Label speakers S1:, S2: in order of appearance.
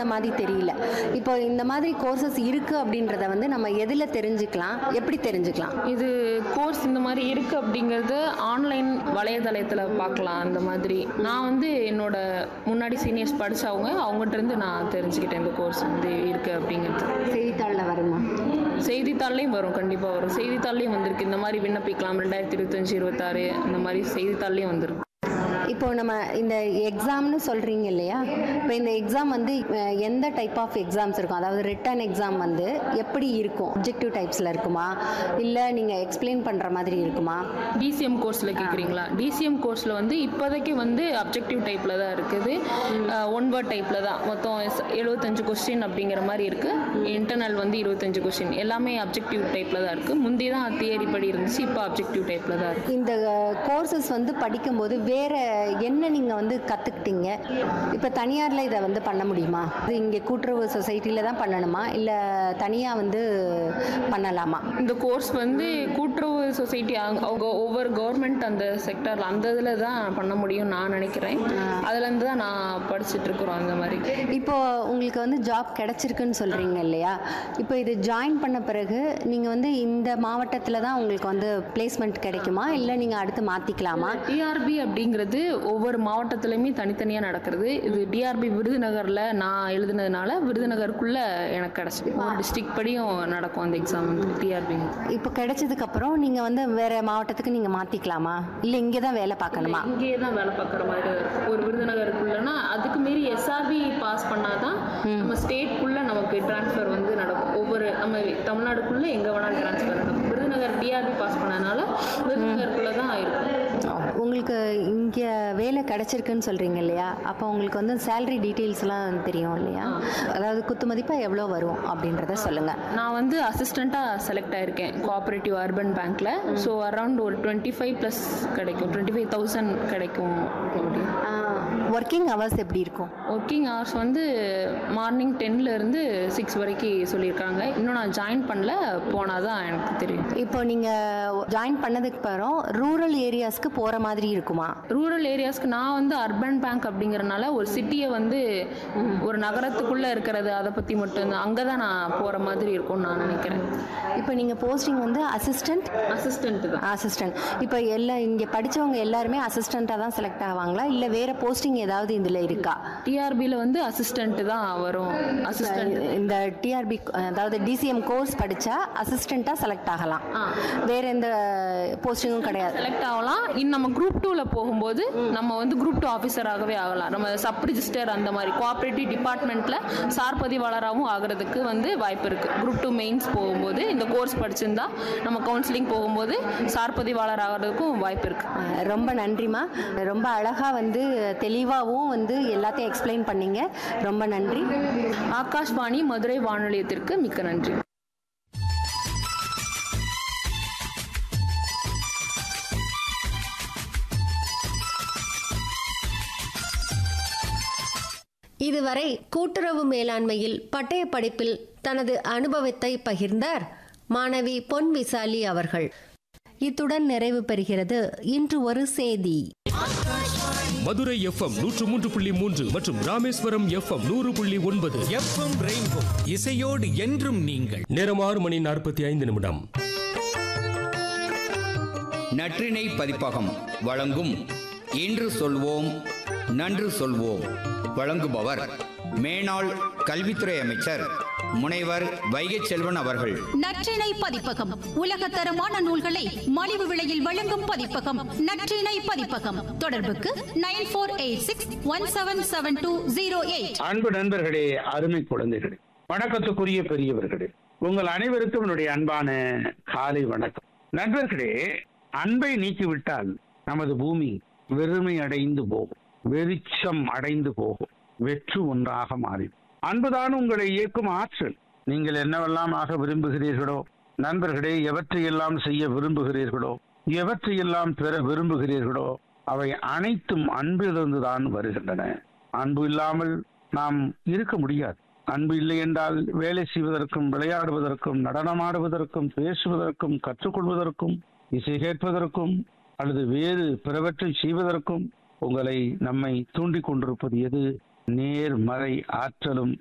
S1: தகுந்த மாதிரி தெரியல இப்போ இந்த மாதிரி கோர்சஸ் இருக்கு அப்படின்றத வந்து நம்ம எதில் தெரிஞ்சுக்கலாம் எப்படி தெரிஞ்சுக்கலாம்
S2: இது கோர்ஸ் இந்த மாதிரி இருக்குது அப்படிங்கிறது ஆன்லைன் வலைதளத்தில் பார்க்கலாம் அந்த மாதிரி நான் வந்து என்னோட முன்னாடி சீனியர்ஸ் படித்தவங்க அவங்ககிட்ட இருந்து நான் தெரிஞ்சுக்கிட்டேன் இந்த கோர்ஸ் வந்து இருக்குது அப்படிங்கிறது
S1: செய்தித்தாளில் வருமா
S2: செய்தித்தாள்லையும் வரும் கண்டிப்பாக வரும் செய்தித்தாள்லையும் வந்திருக்கு இந்த மாதிரி விண்ணப்பிக்கலாம் ரெண்டாயிரத்தி இருபத்தஞ்சி இருபத்தாறு இந்த மாதிரி செய்தித்தாள்லையும் வந்திருக்கு
S1: இப்போ நம்ம இந்த எக்ஸாம்னு சொல்கிறீங்க இல்லையா இப்போ இந்த எக்ஸாம் வந்து அஹ், எந்த டைப் ஆஃப் எக்ஸாம்ஸ் இருக்கும் அதாவது ரிட்டன் எக்ஸாம் வந்து எப்படி இருக்கும் அப்ஜெக்டிவ் டைப்ஸில் இருக்குமா இல்லை நீங்கள் எக்ஸ்பிளைன் பண்ணுற மாதிரி இருக்குமா
S2: டிசிஎம் கோர்ஸில் கேட்குறீங்களா டிசிஎம் கோர்ஸில் வந்து இப்போதைக்கு வந்து அப்ஜெக்டிவ் டைப்பில் தான் இருக்குது ஒன் வேர்ட் டைப்பில் தான் மொத்தம் எழுபத்தஞ்சு கொஸ்டின் அப்படிங்கிற மாதிரி இருக்குது இன்டர்னல் வந்து இருபத்தஞ்சு கொஸ்டின் எல்லாமே அப்ஜெக்டிவ் டைப்பில் தான் இருக்குது முந்தி தான் தியரி படி இருந்துச்சு இப்போ அப்ஜெக்டிவ் டைப்பில் தான் இருக்குது
S1: இந்த கோர்சஸ் வந்து படிக்கும்போது வேற என்ன நீங்கள் வந்து கற்றுக்கிட்டீங்க இப்போ தனியாரில் இதை வந்து பண்ண முடியுமா இது இங்கே கூட்டுறவு சொசைட்டியில் தான் பண்ணணுமா இல்லை தனியாக வந்து பண்ணலாமா
S2: இந்த கோர்ஸ் வந்து கூட்டுறவு சொசைட்டி அவங்க ஒவ்வொரு கவர்மெண்ட் அந்த செக்டரில் அந்த இதில் தான் பண்ண முடியும் நான் நினைக்கிறேன் அதுலேருந்து தான் நான் படிச்சுட்டு இருக்கிறோம் அந்த மாதிரி
S1: இப்போ உங்களுக்கு வந்து ஜாப் கிடைச்சிருக்குன்னு சொல்கிறீங்க இல்லையா இப்போ இது ஜாயின் பண்ண பிறகு நீங்கள் வந்து இந்த மாவட்டத்தில் தான் உங்களுக்கு வந்து பிளேஸ்மெண்ட் கிடைக்குமா இல்லை நீங்கள் அடுத்து மாற்றிக்கலாமா
S2: டிஆர்பி அப்படிங்கிறது ஒவ்வொரு மாவட்டத்துலையுமே தனித்தனியாக நடக்கிறது இது டிஆர்பி விருதுநகரில் நான் எழுதுனதுனால விருதுநகருக்குள்ள எனக்கு கிடச்சி ஒரு டிஸ்ட்ரிக்ட் படியும் நடக்கும் அந்த எக்ஸாம் வந்து டிஆர்பி
S1: இப்போ கிடைச்சதுக்கப்புறம் நீங்கள் வந்து வேறு மாவட்டத்துக்கு நீங்கள் மாற்றிக்கலாமா இல்லை இங்கே தான் வேலை பார்க்கணுமா
S2: இங்கேயே தான் வேலை பார்க்குற மாதிரி தான் இருக்கும் ஒரு விருதுநகருக்குள்ளனா அதுக்கு மீறி எஸ்ஆர்பி பாஸ் பண்ணாதான் நம்ம ஸ்டேட்குள்ளே நமக்கு ட்ரான்ஸ்ஃபர் வந்து நடக்கும் ஒவ்வொரு நம்ம தமிழ்நாடுக்குள்ளே எங்கே வேணாலும் ட்ரான்ஸ்ஃபர் நடக்கும் விருதுநகர் டிஆர்பி பாஸ் பண்ணனால விருதுநகருக்குள்ளே தான் இருக்கும்
S1: உங்களுக்கு இங்கே வேலை கிடைச்சிருக்குன்னு சொல்கிறீங்க இல்லையா அப்போ உங்களுக்கு வந்து சேலரி டீட்டெயில்ஸ்லாம் தெரியும் இல்லையா அதாவது குத்து மதிப்பாக எவ்வளோ வரும் அப்படின்றத சொல்லுங்கள்
S2: நான் வந்து அசிஸ்டண்ட்டாக செலக்ட் ஆயிருக்கேன் கோஆப்ரேட்டிவ் அர்பன் பேங்க்கில் ஸோ அரௌண்ட் ஒரு டுவெண்ட்டி ஃபைவ் ப்ளஸ் கிடைக்கும் டுவெண்ட்டி ஃபைவ் தௌசண்ட் கிடைக்கும் அப்படி
S1: ஒர்க்கிங் ஹவர்ஸ் எப்படி இருக்கும்
S2: ஒர்க்கிங் ஹவர்ஸ் வந்து மார்னிங் இருந்து சிக்ஸ் வரைக்கும் சொல்லியிருக்காங்க இன்னும் நான் ஜாயின் பண்ணல போனால் தான் எனக்கு தெரியும்
S1: இப்போ நீங்கள் ஜாயின் பண்ணதுக்கு அப்புறம் ரூரல் ஏரியாஸ்க்கு போகிற மாதிரி இருக்குமா
S2: ரூரல் ஏரியாஸ்க்கு நான் வந்து அர்பன் பேங்க் அப்படிங்கறனால ஒரு சிட்டியை வந்து ஒரு நகரத்துக்குள்ளே இருக்கிறது அதை பற்றி மட்டும் அங்கே தான் நான் போகிற மாதிரி இருக்கும்னு நான் நினைக்கிறேன்
S1: இப்போ நீங்கள் போஸ்டிங் வந்து அசிஸ்டன்ட்
S2: அசிஸ்டன்ட் தான்
S1: அசிஸ்டன்ட் இப்போ எல்லா இங்கே படித்தவங்க எல்லாருமே அசிஸ்டண்ட்டாக தான் செலக்ட் ஆவாங்களா இல்லை வேறு போஸ்டிங் ஏதாவது இதில் இருக்கா
S2: டிஆர்பியில் வந்து அசிஸ்டன்ட் தான் வரும் அசிஸ்டன்ட்
S1: இந்த டிஆர்பி அதாவது டிசிஎம் கோர்ஸ் படித்தா அசிஸ்டண்ட்டாக செலக்ட் ஆகலாம்
S2: ஆ.
S1: வேற எந்த போஸ்டிங்கும் கிடையாது
S2: செலக்ட் ஆகலாம் இன்னும் நம்ம குரூப் டூவில் போகும்போது நம்ம வந்து குரூப் டூ ஆஃபீஸராகவே ஆகலாம் நம்ம சப் ரிஜிஸ்டர் அந்த மாதிரி கோஆப்ரேட்டிவ் டிபார்ட்மெண்ட்டில் சார் பதிவாளராகவும் ஆகிறதுக்கு வந்து வாய்ப்பு இருக்குது குரூப் டூ மெயின்ஸ் போகும்போது இந்த கோர்ஸ் படிச்சிருந்தா நம்ம கவுன்சிலிங் போகும்போது சார் பதிவாளர் ஆகிறதுக்கும் வாய்ப்பு இருக்குது
S1: ஆ, ரொம்ப நன்றிம்மா ரொம்ப அழகாக வந்து தெளிவாகவும் வந்து எல்லாத்தையும் எக்ஸ்பிளைன் பண்ணீங்க ரொம்ப நன்றி
S2: ஆகாஷ்வாணி மதுரை வானொலியத்திற்கு மிக்க நன்றி
S3: இதுவரை கூட்டுறவு மேலாண்மையில் பட்டய படிப்பில் தனது அனுபவத்தை பகிர்ந்தார் மாணவி பொன் விசாலி அவர்கள்
S1: இத்துடன் நிறைவு பெறுகிறது இன்று ஒரு செய்தி
S4: மதுரை எஃப்எம் நூற்று மூன்று புள்ளி மூன்று மற்றும் ராமேஸ்வரம் எஃப்எம் நூறு புள்ளி ஒன்பது
S5: எஃப்எம் ரெயின்போ இசையோடு என்றும் நீங்கள்
S4: நேரம் ஆறு மணி நாற்பத்தி ஐந்து நிமிடம்
S6: நற்றிணை பதிப்பகம் வழங்கும் இன்று சொல்வோம் நன்று சொல்வோம் வழங்குபவர் மேனாள் கல்வித்துறை அமைச்சர் முனைவர் வைகை செல்வன் அவர்கள்
S7: நற்றிணை பதிப்பகம் உலகத்தரமான நூல்களை மலிவு விலையில் வழங்கும் பதிப்பகம் நற்றிணை பதிப்பகம் தொடர்புக்கு nine four eight six one seven seven two zero eight
S8: அன்பு நண்பர்களே அருமை குழந்தைகளே வணக்கத்துக்குரிய பெரியவர்களே உங்கள் அனைவருக்கும் என்னுடைய அன்பான காலை வணக்கம் நண்பர்களே அன்பை நீக்கிவிட்டால் நமது பூமி வெறுமை அடைந்து போகும் வெறிச்சம் அடைந்து போகும் வெற்று ஒன்றாக மாறிடும் அன்புதான் உங்களை இயக்கும் ஆற்றல் நீங்கள் என்னவெல்லாம் ஆக விரும்புகிறீர்களோ நண்பர்களே எவற்றையெல்லாம் செய்ய விரும்புகிறீர்களோ எவற்றையெல்லாம் பெற விரும்புகிறீர்களோ அவை அனைத்தும் அன்பிலிருந்துதான் வருகின்றன அன்பு இல்லாமல் நாம் இருக்க முடியாது அன்பு இல்லை என்றால் வேலை செய்வதற்கும் விளையாடுவதற்கும் நடனமாடுவதற்கும் பேசுவதற்கும் கற்றுக்கொள்வதற்கும் இசை கேட்பதற்கும் அல்லது வேறு பிறவற்றை செய்வதற்கும் உங்களை நம்மை தூண்டிக் கொண்டிருப்பது எது நேர்மறை ஆற்றலும்